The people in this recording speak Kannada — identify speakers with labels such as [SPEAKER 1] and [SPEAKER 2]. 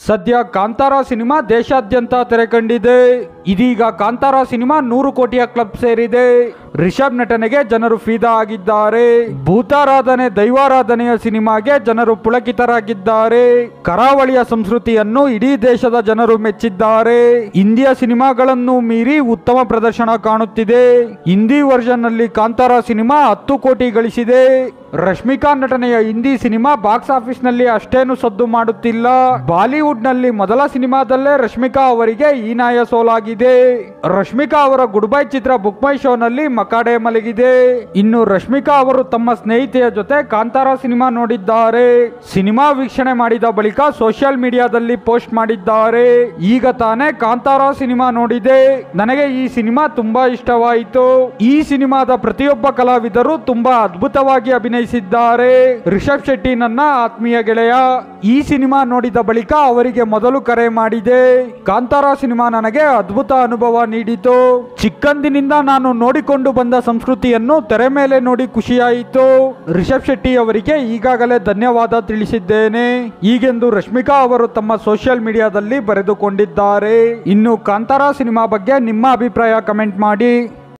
[SPEAKER 1] ಸದ್ಯ ಕಾಂತಾರ ಸಿನಿಮಾ ದೇಶಾದ್ಯಂತ ತೆರೆ ಕಂಡಿದೆ ಇದೀಗ ಕಾಂತಾರ ಸಿನಿಮಾ ನೂರು ಕೋಟಿಯ ಕ್ಲಬ್ ಸೇರಿದೆ ರಿಷಬ್ ನಟನೆಗೆ ಜನರು ಫಿದಾ ಆಗಿದ್ದಾರೆ ಭೂತಾರಾಧನೆ ದೈವಾರಾಧನೆಯ ಸಿನಿಮಾಗೆ ಜನರು ಪುಳಕಿತರಾಗಿದ್ದಾರೆ ಕರಾವಳಿಯ ಸಂಸ್ಕೃತಿಯನ್ನು ಇಡೀ ದೇಶದ ಜನರು ಮೆಚ್ಚಿದ್ದಾರೆ ಹಿಂದಿಯ ಸಿನಿಮಾಗಳನ್ನು ಮೀರಿ ಉತ್ತಮ ಪ್ರದರ್ಶನ ಕಾಣುತ್ತಿದೆ ಹಿಂದಿ ವರ್ಷನ್ ನಲ್ಲಿ ಕಾಂತಾರ ಸಿನಿಮಾ ಹತ್ತು ಕೋಟಿ ಗಳಿಸಿದೆ ರಶ್ಮಿಕಾ ನಟನೆಯ ಹಿಂದಿ ಸಿನಿಮಾ ಬಾಕ್ಸ್ ಆಫೀಸ್ ನಲ್ಲಿ ಅಷ್ಟೇನು ಸದ್ದು ಮಾಡುತ್ತಿಲ್ಲ ಬಾಲಿವುಡ್ ನಲ್ಲಿ ಮೊದಲ ಸಿನಿಮಾದಲ್ಲೇ ರಶ್ಮಿಕಾ ಅವರಿಗೆ ಹೀನಾಯ ಸೋಲಾಗಿದೆ ರಶ್ಮಿಕಾ ಅವರ ಗುಡ್ ಬೈ ಚಿತ್ರ ಬುಕ್ ಮೈ ಶೋ ನಲ್ಲಿ ಮಕಾಡೆ ಮಲಗಿದೆ ಇನ್ನು ರಶ್ಮಿಕಾ ಅವರು ತಮ್ಮ ಸ್ನೇಹಿತೆಯ ಜೊತೆ ಕಾಂತಾರ ಸಿನಿಮಾ ನೋಡಿದ್ದಾರೆ ಸಿನಿಮಾ ವೀಕ್ಷಣೆ ಮಾಡಿದ ಬಳಿಕ ಸೋಷಿಯಲ್ ಮೀಡಿಯಾದಲ್ಲಿ ಪೋಸ್ಟ್ ಮಾಡಿದ್ದಾರೆ ಈಗ ತಾನೇ ಕಾಂತಾರ ಸಿನಿಮಾ ನೋಡಿದೆ ನನಗೆ ಈ ಸಿನಿಮಾ ತುಂಬಾ ಇಷ್ಟವಾಯಿತು ಈ ಸಿನಿಮಾದ ಪ್ರತಿಯೊಬ್ಬ ಕಲಾವಿದರು ತುಂಬಾ ಅದ್ಭುತವಾಗಿ ಅಭಿನಯಿಸಿದ್ದಾರೆ ರಿಷಬ್ ಶೆಟ್ಟಿ ನನ್ನ ಆತ್ಮೀಯ ಗೆಳೆಯ ಈ ಸಿನಿಮಾ ನೋಡಿದ ಬಳಿಕ ಅವರಿಗೆ ಮೊದಲು ಕರೆ ಮಾಡಿದೆ ಕಾಂತಾರ ಸಿನಿಮಾ ನನಗೆ ಅದ್ಭುತ ಅನುಭವ ನೀಡಿತು ಚಿಕ್ಕಂದಿನಿಂದ ನಾನು ನೋಡಿಕೊಂಡು ಬಂದ ಸಂಸ್ಕೃತಿಯನ್ನು ತೆರೆ ಮೇಲೆ ನೋಡಿ ಖುಷಿಯಾಯಿತು ರಿಷಬ್ ಶೆಟ್ಟಿ ಅವರಿಗೆ ಈಗಾಗಲೇ ಧನ್ಯವಾದ ತಿಳಿಸಿದ್ದೇನೆ ಹೀಗೆಂದು ರಶ್ಮಿಕಾ ಅವರು ತಮ್ಮ ಸೋಷಿಯಲ್ ಮೀಡಿಯಾದಲ್ಲಿ ಬರೆದುಕೊಂಡಿದ್ದಾರೆ ಇನ್ನು ಕಾಂತಾರ ಸಿನಿಮಾ ಬಗ್ಗೆ ನಿಮ್ಮ ಅಭಿಪ್ರಾಯ ಕಮೆಂಟ್ ಮಾಡಿ